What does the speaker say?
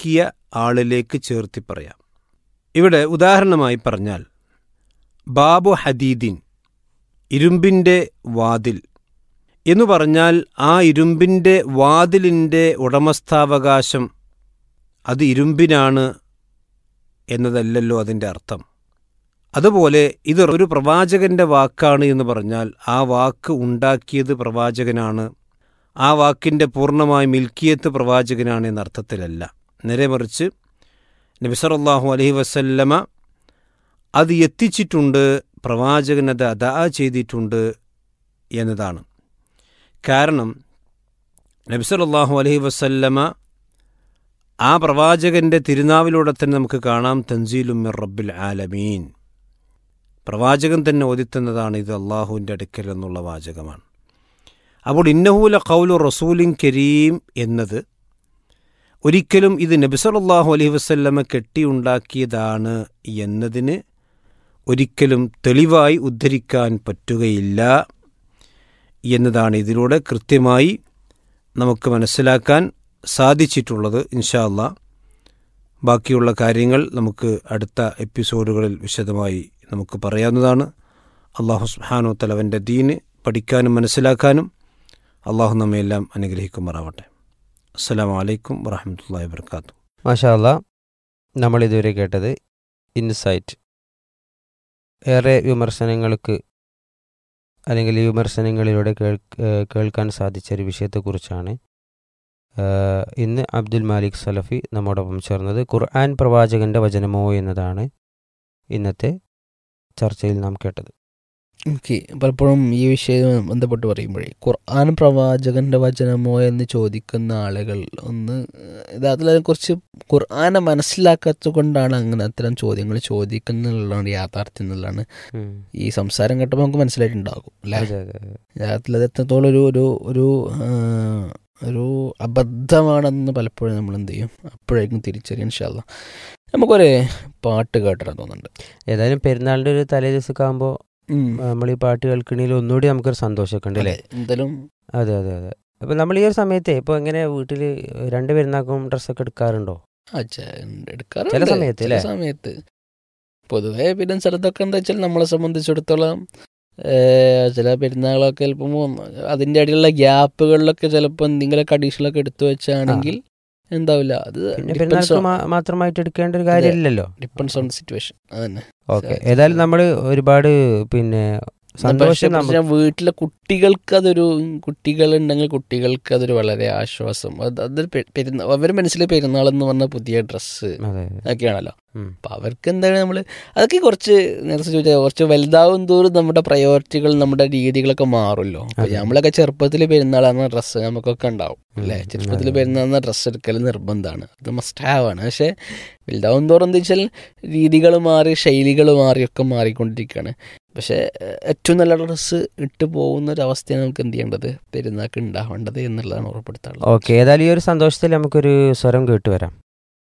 ഉണ്ടാക്കിയ ആളിലേക്ക് ചേർത്തി പറയാം ഇവിടെ ഉദാഹരണമായി പറഞ്ഞാൽ ബാബു ഹദീദിൻ ഇരുമ്പിൻ്റെ വാതിൽ എന്നു പറഞ്ഞാൽ ആ ഇരുമ്പിൻ്റെ വാതിലിൻ്റെ ഉടമസ്ഥാവകാശം അത് ഇരുമ്പിനാണ് എന്നതല്ലല്ലോ അതിൻ്റെ അർത്ഥം അതുപോലെ ഇത് ഒരു പ്രവാചകന്റെ വാക്കാണ് എന്ന് പറഞ്ഞാൽ ആ വാക്ക് ഉണ്ടാക്കിയത് പ്രവാചകനാണ് ആ വാക്കിൻ്റെ പൂർണ്ണമായ മിൽക്കിയത്ത് പ്രവാചകനാണ് എന്ന അർത്ഥത്തിലല്ല നേരെ മറിച്ച് നബിസറല്ലാഹു അലഹി വസല്ലമ അത് എത്തിച്ചിട്ടുണ്ട് പ്രവാചകൻ അത് അതാ ചെയ്തിട്ടുണ്ട് എന്നതാണ് കാരണം നബിസറല്ലാഹു അലഹി വസല്ലമ ആ പ്രവാചകന്റെ തിരുനാവിലൂടെ തന്നെ നമുക്ക് കാണാം തൻസീലുമിർ റബ്ബിൽ ആലമീൻ പ്രവാചകൻ തന്നെ ഓതിത്തുന്നതാണ് ഇത് അള്ളാഹുവിൻ്റെ അടുക്കൽ എന്നുള്ള വാചകമാണ് അപ്പോൾ ഇന്നഹൂല കൗലു റസൂലിൻ കരീം എന്നത് ഒരിക്കലും ഇത് നബിസലല്ലാഹു അലൈഹി വസ്ല്ലമ കെട്ടിയുണ്ടാക്കിയതാണ് എന്നതിന് ഒരിക്കലും തെളിവായി ഉദ്ധരിക്കാൻ പറ്റുകയില്ല എന്നതാണ് ഇതിലൂടെ കൃത്യമായി നമുക്ക് മനസ്സിലാക്കാൻ സാധിച്ചിട്ടുള്ളത് ഇൻഷാ അല്ലാ ബാക്കിയുള്ള കാര്യങ്ങൾ നമുക്ക് അടുത്ത എപ്പിസോഡുകളിൽ വിശദമായി നമുക്ക് പറയാവുന്നതാണ് അള്ളാഹു സുഹാനോ തലവൻ്റെ ദീന് പഠിക്കാനും മനസ്സിലാക്കാനും അള്ളാഹു നമ്മയെല്ലാം അനുഗ്രഹിക്കുമാറാവട്ടെ അസ്സാം വലൈക്കും വറഹമത്തല്ലാ വാത്തു മാഷാല്ല നമ്മൾ ഇതുവരെ കേട്ടത് ഇൻസൈറ്റ് ഏറെ വിമർശനങ്ങൾക്ക് അല്ലെങ്കിൽ ഈ വിമർശനങ്ങളിലൂടെ കേൾ കേൾക്കാൻ സാധിച്ച ഒരു വിഷയത്തെക്കുറിച്ചാണ് ഇന്ന് അബ്ദുൽ മാലിക് സലഫി നമ്മോടൊപ്പം ചേർന്നത് ഖുർആൻ പ്രവാചകന്റെ വചനമോ എന്നതാണ് ഇന്നത്തെ ചർച്ചയിൽ നാം കേട്ടത് ഓക്കെ പലപ്പോഴും ഈ വിഷയം ബന്ധപ്പെട്ട് പറയുമ്പോഴേ ഖുർആൻ പ്രവാചകന്റെ വചനമോ എന്ന് ചോദിക്കുന്ന ആളുകൾ ഒന്ന് യഥാർത്ഥത്തിൽ അതിനെക്കുറിച്ച് ഖുർആനെ മനസ്സിലാക്കാത്തത് കൊണ്ടാണ് അങ്ങനെ അത്തരം ചോദ്യങ്ങൾ ചോദിക്കുന്നുള്ളതാണ് യാഥാർത്ഥ്യം എന്നുള്ളതാണ് ഈ സംസാരം കേട്ടപ്പോൾ നമുക്ക് മനസ്സിലായിട്ടുണ്ടാകും അല്ലേ യഥാർത്ഥത്തിൽ അത് എത്രത്തോളം ഒരു ഒരു ഒരു ഒരു അബദ്ധമാണെന്ന് പലപ്പോഴും നമ്മൾ എന്ത് ചെയ്യും അപ്പോഴായിരിക്കും തിരിച്ചറിയാൻ ഇൻഷാല്ല നമുക്കൊരു പാട്ട് കേട്ടിടാൻ തോന്നുന്നുണ്ട് ഏതായാലും പെരുന്നാളിൻ്റെ ഒരു തലേ ദിവസമൊക്കെ ആകുമ്പോൾ നമ്മൾ ഈ പാട്ട് കേൾക്കണേൽ ഒന്നുകൂടി നമുക്കൊരു സന്തോഷമൊക്കെ ഉണ്ട് അല്ലേ എന്തായാലും അതെ അതെ അതെ അപ്പം നമ്മൾ ഈ ഒരു സമയത്തെ ഇപ്പോൾ എങ്ങനെ വീട്ടിൽ രണ്ട് പെരുന്നാക്കും ഡ്രസ്സൊക്കെ എടുക്കാറുണ്ടോ എടുക്കാറുണ്ട് ചില സമയത്ത് അല്ലേ സമയത്ത് പൊതുവേ പിന്നെ ചിലതൊക്കെ എന്താ വെച്ചാൽ നമ്മളെ സംബന്ധിച്ചിടത്തോളം ചില പെരുന്നാളൊക്കെ ചിലപ്പോൾ അതിൻ്റെ ഇടയിലുള്ള ഗ്യാപ്പുകളിലൊക്കെ ചിലപ്പോൾ എന്തെങ്കിലുമൊക്കെ അഡീഷണലൊക്കെ എടുത്തു വെച്ചാണെങ്കിൽ എന്താവില്ല അത് പിന്നെ പെരുന്നാൾക്ക് മാത്രമായിട്ട് എടുക്കേണ്ട ഒരു കാര്യമില്ലല്ലോ ഡിപ്പെൻസ് ഓൺ സിറ്റുവേഷൻ അതന്നെ ഓക്കെ ഏതായാലും നമ്മൾ ഒരുപാട് പിന്നെ സന്തോഷം വീട്ടിലെ കുട്ടികൾക്ക് അതൊരു കുട്ടികളുണ്ടെങ്കിൽ കുട്ടികൾക്ക് അതൊരു വളരെ ആശ്വാസം അത് അതൊരു പെരുന്നാൾ അവരുടെ മനസ്സിലെ പെരുന്നാൾ എന്ന് പറഞ്ഞ പുതിയ ഡ്രസ്സ് ഒക്കെയാണല്ലോ അപ്പൊ അവർക്ക് എന്താണ് നമ്മൾ അതൊക്കെ കുറച്ച് നേരത്തെ ചോദിച്ചാൽ കുറച്ച് വലുതാവും തോറും നമ്മുടെ പ്രയോറിറ്റികൾ നമ്മുടെ രീതികളൊക്കെ മാറുമല്ലോ അപ്പൊ നമ്മളൊക്കെ ചെറുപ്പത്തിൽ പെരുന്നാളാകുന്ന ഡ്രസ്സ് നമുക്കൊക്കെ ഉണ്ടാവും അല്ലെ ചെറുപ്പത്തിൽ പെരുന്നാളുന്ന ഡ്രസ്സ് എടുക്കൽ നിർബന്ധമാണ് അത് മസ്റ്റ് ഹാവ് ആണ് പക്ഷെ വലുതാവും തോറും എന്താ വെച്ചാൽ രീതികൾ മാറി ശൈലികൾ മാറിയൊക്കെ മാറിക്കൊണ്ടിരിക്കുകയാണ് പക്ഷേ ഏറ്റവും നല്ല ഡ്രസ്സ് ഇട്ട് പോകുന്ന ഒരു അവസ്ഥയാണ് നമുക്ക് എന്ത് ചെയ്യേണ്ടത് പെരുന്നാൾക്ക് ഉണ്ടാവേണ്ടത് എന്നുള്ളതാണ് ഉറപ്പെടുത്താനുള്ളത് ഓക്കെ ഏതായാലും ഈ ഒരു സന്തോഷത്തിൽ നമുക്കൊരു സ്വരം കേട്ടുവരാം